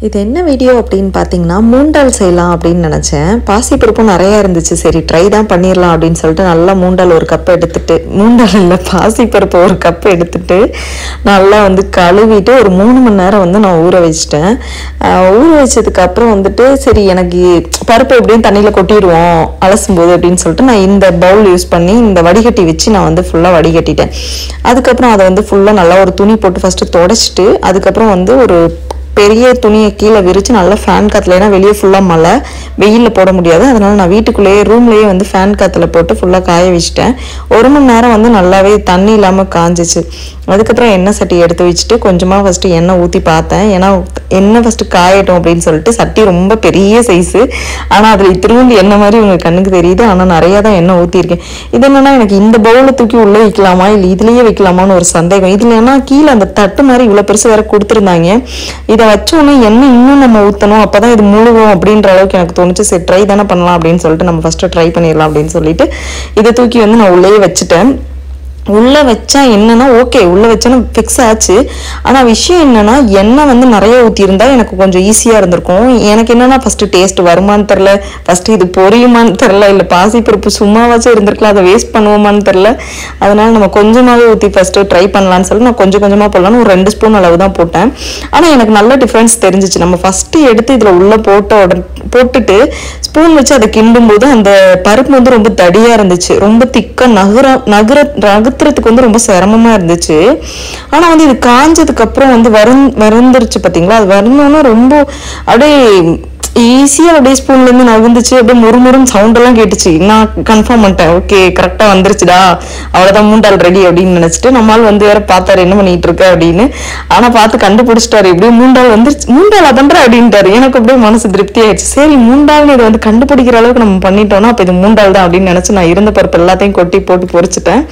இது என்ன வீடியோ அப்படின்னு பார்த்தீங்கன்னா மூண்டால் செய்யலாம் அப்படின்னு நினச்சேன் பாசிப்பருப்பும் நிறையா இருந்துச்சு சரி ட்ரை தான் பண்ணிடலாம் அப்படின்னு சொல்லிட்டு நல்லா மூண்டால் ஒரு கப் எடுத்துட்டு மூண்டால் இல்லை பாசிப்பருப்பு ஒரு கப் எடுத்துட்டு நல்லா வந்து கழுவிட்டு ஒரு மூணு மணி நேரம் வந்து நான் ஊற வச்சிட்டேன் ஆஹ் ஊற வச்சதுக்கு அப்புறம் வந்துட்டு சரி எனக்கு பருப்பு எப்படியும் தண்ணியில் கொட்டிடுவோம் அலசும் போது அப்படின்னு சொல்லிட்டு நான் இந்த பவுல் யூஸ் பண்ணி இந்த வடிகட்டி வச்சு நான் வந்து ஃபுல்லாக வடிகட்டிட்டேன் அதுக்கப்புறம் அதை வந்து ஃபுல்லாக நல்லா ஒரு துணி போட்டு ஃபஸ்ட்டு தொடச்சிட்டு அதுக்கப்புறம் வந்து ஒரு பெரிய துணியை கீழே விரிச்சு நல்லா ஃபேன் காத்துல ஏன்னா வெளியே ஃபுல்லாக மழை வெயிலில் போட முடியாது அதனால நான் வீட்டுக்குள்ளேயே ரூம்லேயே வந்து ஃபேன் காத்துல போட்டு ஃபுல்லாக காய வச்சுட்டேன் ஒரு மணி நேரம் வந்து நல்லாவே தண்ணி இல்லாமல் காஞ்சிச்சு அதுக்கப்புறம் எண்ணெய் சட்டி எடுத்து வச்சுட்டு கொஞ்சமாக ஃபஸ்ட்டு எண்ணெய் ஊற்றி பார்த்தேன் ஏன்னா எண்ணெய் ஃபஸ்ட்டு காயட்டும் அப்படின்னு சொல்லிட்டு சட்டி ரொம்ப பெரிய சைஸு ஆனால் அதில் திரும்பி எண்ணெய் மாதிரி உங்க கண்ணுக்கு தெரியுது ஆனால் நிறையா தான் எண்ணெய் ஊற்றிருக்கேன் இது என்னன்னா எனக்கு இந்த பவுலை தூக்கி உள்ளே வைக்கலாமா இல்லை இதுலேயே வைக்கலாமான்னு ஒரு சந்தேகம் இதில் ஏன்னா கீழே அந்த தட்டு மாதிரி இவ்வளோ பெருசு வேற கொடுத்துருந்தாங்க இதை வச்சோன்னே எண்ணெய் இன்னும் நம்ம ஊற்றணும் அப்போ தான் இது முழுகும் அப்படின்ற அளவுக்கு எனக்கு தோணுச்சு சரி ட்ரை தானே பண்ணலாம் அப்படின்னு சொல்லிட்டு நம்ம ஃபஸ்ட்டு ட்ரை பண்ணிடலாம் அப்படின்னு சொல்லிட்டு இதை தூக்கி வந்து நான் உள்ளேயே வச்சுட்டேன் உள்ள வச்சா என்னன்னா ஓகே உள்ள வச்சேன்னா ஃபிக்ஸ் ஆச்சு ஆனா விஷயம் என்னன்னா எண்ணெய் வந்து நிறைய ஊற்றியிருந்தா எனக்கு கொஞ்சம் ஈஸியா இருந்திருக்கும் எனக்கு என்னன்னா ஃபர்ஸ்ட் டேஸ்ட் வருமான்னு தெரில ஃபர்ஸ்ட் இது பொரியுமான்னு தெரில இல்லை பாசிப்பருப்பு சும்மாவாச்சும் இருந்திருக்கலாம் அதை வேஸ்ட் பண்ணுவோமான்னு தெரில அதனால நம்ம கொஞ்சமாவே ஊற்றி ஃபர்ஸ்ட் ட்ரை பண்ணலாம்னு சொல்லி நான் கொஞ்சம் கொஞ்சமா போடலாம்னு ஒரு ரெண்டு ஸ்பூன் அளவு தான் போட்டேன் ஆனா எனக்கு நல்ல டிஃப்ரென்ஸ் தெரிஞ்சிச்சு நம்ம ஃபர்ஸ்ட் எடுத்து இதுல உள்ள போட்ட உடனே போட்டுட்டு ஸ்பூன் வச்சு அதை கிண்டும் போது அந்த பருப்பு வந்து ரொம்ப தடியா இருந்துச்சு ரொம்ப திக்கா நகர நகர நகர்த்துறதுக்கு வந்து ரொம்ப சிரமமா இருந்துச்சு ஆனா வந்து இது காஞ்சதுக்கு அப்புறம் வந்து வரும் வருந்துருச்சு பாத்தீங்களா அது வரணும்னா ரொம்ப அப்படியே ஈஸியாக அப்படியே ஸ்பூன்லேருந்து நகர்ந்துச்சு அப்படியே முறுமுறுன்னு சவுண்ட் எல்லாம் கேட்டுச்சு நான் கன்ஃபார்ம் பண்ணிட்டேன் ஓகே கரெக்டாக வந்துருச்சுடா அவ்வளோதான் மூண்டால் ரெடி அப்படின்னு நினச்சிட்டு நம்மால் வந்து வேற பார்த்தாரு என்ன பண்ணிட்டு இருக்க அப்படின்னு ஆனால் பார்த்து கண்டுபிடிச்சிட்டாரு இப்படியே மூண்டால் வந்துருச்சு மூண்டால் அதன்ற அப்படின்ட்டாரு எனக்கு அப்படியே மனசு திருப்தி ஆயிடுச்சு சரி மூண்டால்னு இதை வந்து கண்டுபிடிக்கிற அளவுக்கு நம்ம பண்ணிட்டோம்னா அப்போ இது மூண்டால் தான் அப்படின்னு நினச்சி நான் இருந்த பருப்பு எல்லாத்தையும் கொட்டி போட்டு பொரிச்சிட்டேன்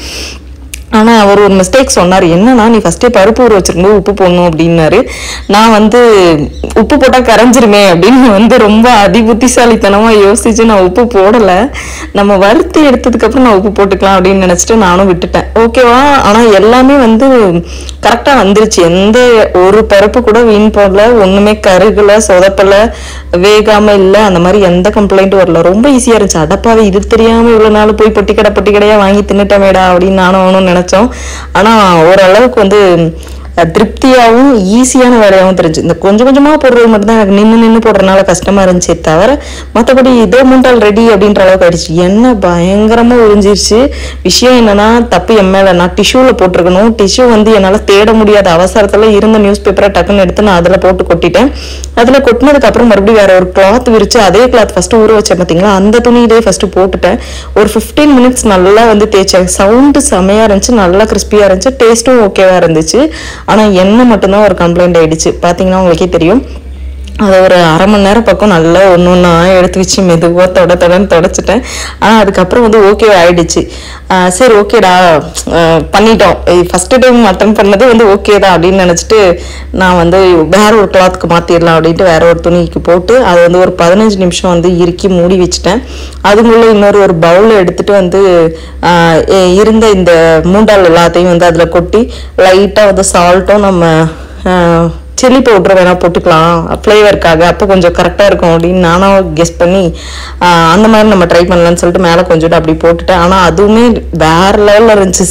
ஆனா அவர் ஒரு மிஸ்டேக் சொன்னார் என்னன்னா நீ ஃபர்ஸ்டே பருப்பு ஊற வச்சிருக்கும்போது உப்பு போடணும் அப்படின்னாரு நான் வந்து உப்பு போட்டா கரைஞ்சிருமே அப்படின்னு வந்து ரொம்ப அதிபுத்திசாலித்தனமா யோசிச்சு நான் உப்பு போடல நம்ம வறுத்து எடுத்ததுக்கு அப்புறம் நான் உப்பு போட்டுக்கலாம் அப்படின்னு நினைச்சிட்டு நானும் விட்டுட்டேன் ஓகேவா ஆனா எல்லாமே வந்து கரெக்டா வந்துருச்சு எந்த ஒரு பருப்பு கூட வீண் போடல ஒண்ணுமே கருகல சொதப்பல வேகாம இல்ல அந்த மாதிரி எந்த கம்ப்ளைண்ட்டும் வரல ரொம்ப ஈஸியா இருந்துச்சு அடப்பாவே இது தெரியாம இவ்வளவு நாள் போய் பொட்டி கடை பொட்டி கடையா வாங்கி தின்னுட்டமேடா அப்படின்னு நானும் அவனும் நினைச்சோம் ஆனா ஓரளவுக்கு வந்து அஹ், திருப்தியாவும் ஈஸியான வேலையாகவும் தெரிஞ்சு இந்த கொஞ்சம் கொஞ்சமா போடுறது மட்டும் தான் எனக்கு நின்று நின்று போடுறதுனால கஷ்டமா இருந்துச்சே தவிர மற்றபடி இதோ மூண்டால் ரெடி அப்படின்ற அளவுக்கு ஆயிடுச்சு எண்ணெய் பயங்கரமா உறிஞ்சிருச்சு விஷயம் என்னன்னா தப்பு என் மேல நான் டிஷ்யூல போட்டிருக்கணும் டிஷ்யூ வந்து என்னால தேட முடியாத அவசரத்துல இருந்த நியூஸ் பேப்பரை டக்குன்னு எடுத்து நான் அதுல போட்டு கொட்டிட்டேன் அதுல கொட்டினதுக்கு அப்புறம் மறுபடியும் வேற ஒரு கிளாத் விரிச்சு அதே கிளாத் ஃபர்ஸ்ட் ஊற வச்சேன் பாத்தீங்களா அந்த துணியிலே ஃபர்ஸ்ட் போட்டுட்டேன் ஒரு 15 மினிட்ஸ் நல்லா வந்து தேய்ச்சேன் சவுண்டு செமையா இருந்துச்சு நல்லா கிறிஸ்பியா இருந்துச்சு டேஸ்ட்டும் ஓகேவா இருந்துச்சு ஆனா எண்ணெய் மட்டும்தான் ஒரு கம்ப்ளைண்ட் ஆயிடுச்சு பாத்தீங்கன்னா உங்களுக்கே தெரியும் அதை ஒரு அரை மணி நேரம் பக்கம் நல்லா ஒன்று ஒன்றா எடுத்து வச்சு மெதுவாக தொட தொடன்னு தொடச்சிட்டேன் ஆனால் அதுக்கப்புறம் வந்து ஓகே ஆயிடுச்சு ஆஹ் சரி ஓகேடா ஆஹ் பண்ணிட்டோம் ஃபஸ்ட்டு டைம் மட்டன் பண்ணது வந்து ஓகே தான் அப்படின்னு நினச்சிட்டு நான் வந்து வேற ஒரு கிளாத்துக்கு மாற்றிடலாம் அப்படின்ட்டு வேற ஒரு துணிக்கு போட்டு அதை வந்து ஒரு பதினஞ்சு நிமிஷம் வந்து இறுக்கி மூடி வச்சுட்டேன் அதுக்குள்ளே இன்னொரு ஒரு பவுல் எடுத்துட்டு வந்து ஆஹ் எ- இருந்த இந்த மூண்டால் எல்லாத்தையும் வந்து அதில் கொட்டி லைட்டாக வந்து சால்ட்டும் நம்ம ஆஹ் சில்லி பவுடர் வேணா போட்டுக்கலாம் ஃப்ளேவருக்காக அப்போ கொஞ்சம் கரெக்டாக இருக்கும் அப்படின்னு நானும் கெஸ் பண்ணி ஆஹ் அந்த மாதிரி நம்ம ட்ரை பண்ணலாம்னு சொல்லிட்டு மேலே கொஞ்சோண்டு அப்படி போட்டுட்டேன் ஆனால் அதுவுமே வேற லெவலில் இருந்துச்சு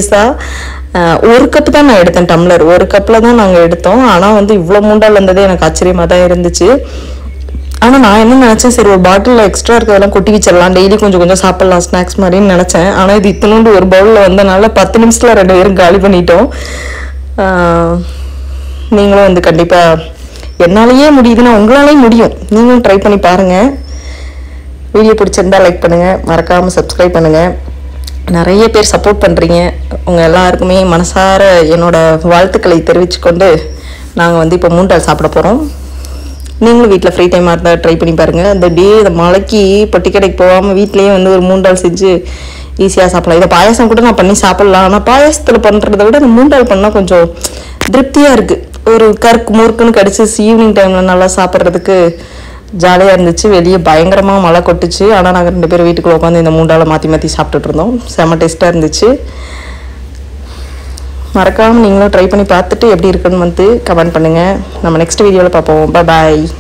சீரியஸாக ஒரு கப் தான் நான் எடுத்தேன் டம்ளர் ஒரு கப்பில் தான் நாங்கள் எடுத்தோம் ஆனால் வந்து இவ்வளோ மூண்டால் இருந்தது எனக்கு ஆச்சரியமாக தான் இருந்துச்சு ஆனால் நான் என்ன நினச்சேன் சரி ஒரு பாட்டிலில் எக்ஸ்ட்ரா இருக்கிறதெல்லாம் கொட்டி வச்சிடலாம் டெய்லி கொஞ்சம் கொஞ்சம் சாப்பிடலாம் ஸ்நாக்ஸ் மாதிரின்னு நினச்சேன் ஆனால் இது இத்தனோண்டு ஒரு பவுலில் வந்தனால பத்து நிமிஷத்தில் ரெண்டு பேரும் காலி பண்ணிட்டோம் ஆஹ் நீங்களும் வந்து கண்டிப்பாக என்னாலேயே முடியுதுன்னா உங்களாலேயும் முடியும் நீங்களும் ட்ரை பண்ணி பாருங்கள் வீடியோ பிடிச்சிருந்தா லைக் பண்ணுங்கள் மறக்காமல் சப்ஸ்கிரைப் பண்ணுங்கள் நிறைய பேர் சப்போர்ட் பண்ணுறீங்க உங்கள் எல்லாருக்குமே மனசார என்னோட வாழ்த்துக்களை தெரிவிச்சுக்கொண்டு நாங்கள் வந்து இப்போ மூண்டால் சாப்பிட போகிறோம் நீங்களும் வீட்டில் ஃப்ரீ டைமாக இருந்தால் ட்ரை பண்ணி பாருங்கள் அந்த டே இந்த மலைக்கு பொட்டி கடைக்கு போகாமல் வீட்லேயே வந்து ஒரு மூண்டால் செஞ்சு ஈஸியாக சாப்பிடலாம் இதை பாயாசம் கூட நான் பண்ணி சாப்பிடலாம் ஆனால் பாயாசத்தில் பண்ணுறதை விட இந்த மூண்டால் பண்ணால் கொஞ்சம் திருப்தியாக இருக்குது ஒரு கருக்கு முறுக்குன்னு கடிச்சு ஈவினிங் டைமில் நல்லா சாப்பிட்றதுக்கு ஜாலியாக இருந்துச்சு வெளியே பயங்கரமாக மழை கொட்டுச்சு ஆனால் நாங்கள் ரெண்டு பேரும் வீட்டுக்குள்ள உட்காந்து இந்த மூண்டால மாற்றி மாற்றி சாப்பிட்டுட்டு இருந்தோம் செம்ம டேஸ்ட்டாக இருந்துச்சு மறக்காமல் நீங்களும் ட்ரை பண்ணி பார்த்துட்டு எப்படி இருக்குன்னு வந்து கமெண்ட் பண்ணுங்கள் நம்ம நெக்ஸ்ட் வீடியோவில் பார்ப்போம் பாய்